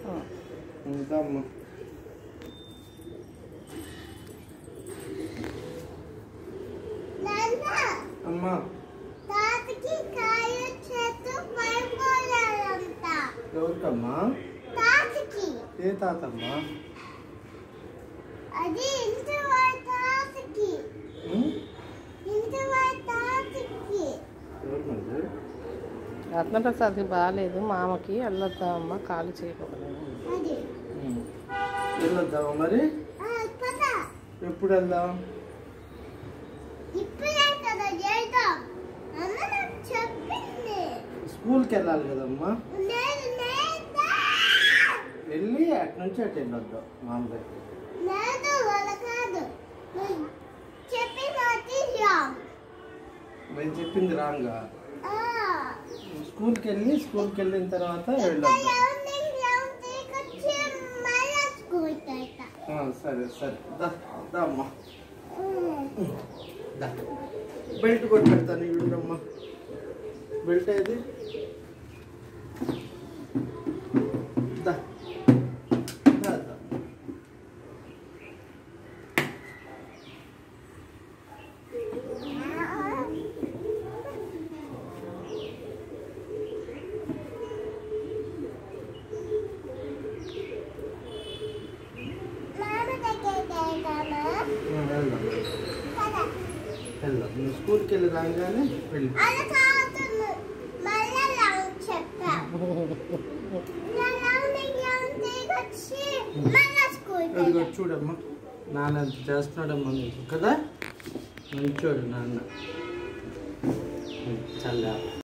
ఇంకా అమ్మ నాన్న అమ్మా తాతకి కాయ చేతు పైపోయాలంట ఎవరికమ్మా తాతకి ఏ తాతమ్మా అది ఇంటి వాడి తాతకి ఉం? ఇంటి వాడి తాతకి ఎవరు మరి రత్నప్రసాద్కి బాగాలేదు మామకి వెళ్ళొద్దామమ్మా కాలు చేయకూడదు అది ఉం. వెళ్ళొద్దామా మరి ఆ, పద ఎప్పుడు వెళ్దాం ఇప్పుడే కదా చేద్దాం అమ్మ నాకు చెప్పింది స్కూల్కి వెళ్ళాలి కదమ్మా లేదు లేదా వెళ్ళి అటు నుంచి అటు వెళ్ళొద్దాం మామూలుగా లేదు వాళ్ళ కాదు నువ్వు చెప్పినది రాంగ్ నేను చెప్పింది రాంగా ఆ స్కూల్కి వెళ్ళి స్కూల్కి వెళ్ళిన తర్వాత ఇంకా వెళ్ళొద్దాం రౌండింగ్ రౌండింగ్ వచ్చి మళ్ళా స్కూల్కి వెళ్తా ఆ, సరే సరే దా దా అమ్మా ఉమ్. దా బెల్ట్ కొట్టి పెడతాను ఇవిడమ్మా బెల్ట్ ఏది దా దా, దా. మామ దగ్గరికి వెళ్దామా ఆ, వెళ్దాం కదా వెళ్దాం నువ్వు స్కూల్కి వెళ్ళి రాగానే వెళ్ళి అది కాదు మళ్ళా రౌండ్ చెప్పా రౌండింగ్ రౌండింగ్ వచ్చి మళ్ళా స్కూల్కి అదిగో వెళ్తా చూడమ్మా నాన్న ఎంత చేస్తున్నాడమ్మా నీకు కదా మంచోడు నాన్న చల్లా